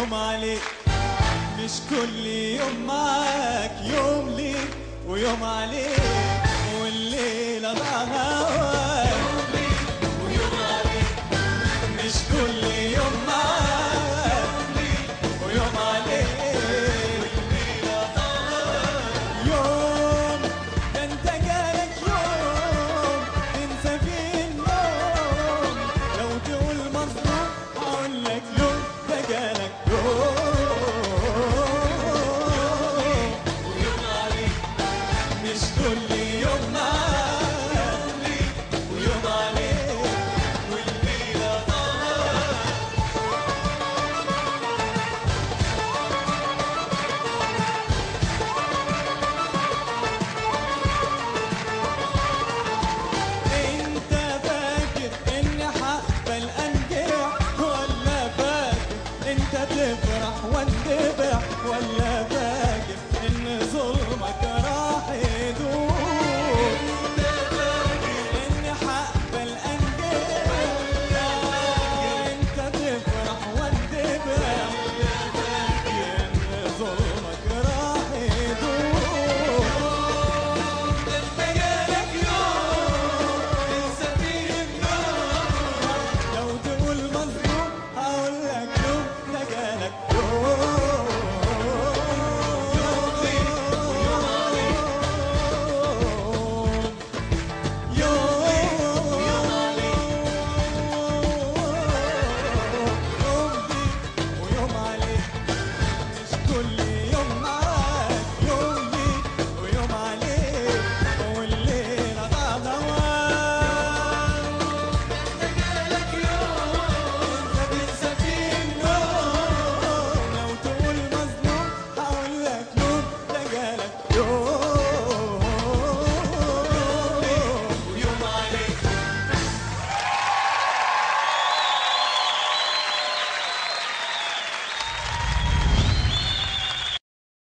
يوم عليك مش كل يوم معاك يوم ليك ويوم عليك والليلة مع هواك مش كل يوم معاك ويوم عليك يوم ده انت جالك يوم تنسى فيه النوم لو تقول مظلوم هقول لك يوم ده جالك يوم مش كل يوم معاك ويوم عليك والليلة ضاعت انت فاكر اني هقبل انجح ولا فاكر انت تفرح واندبح ولا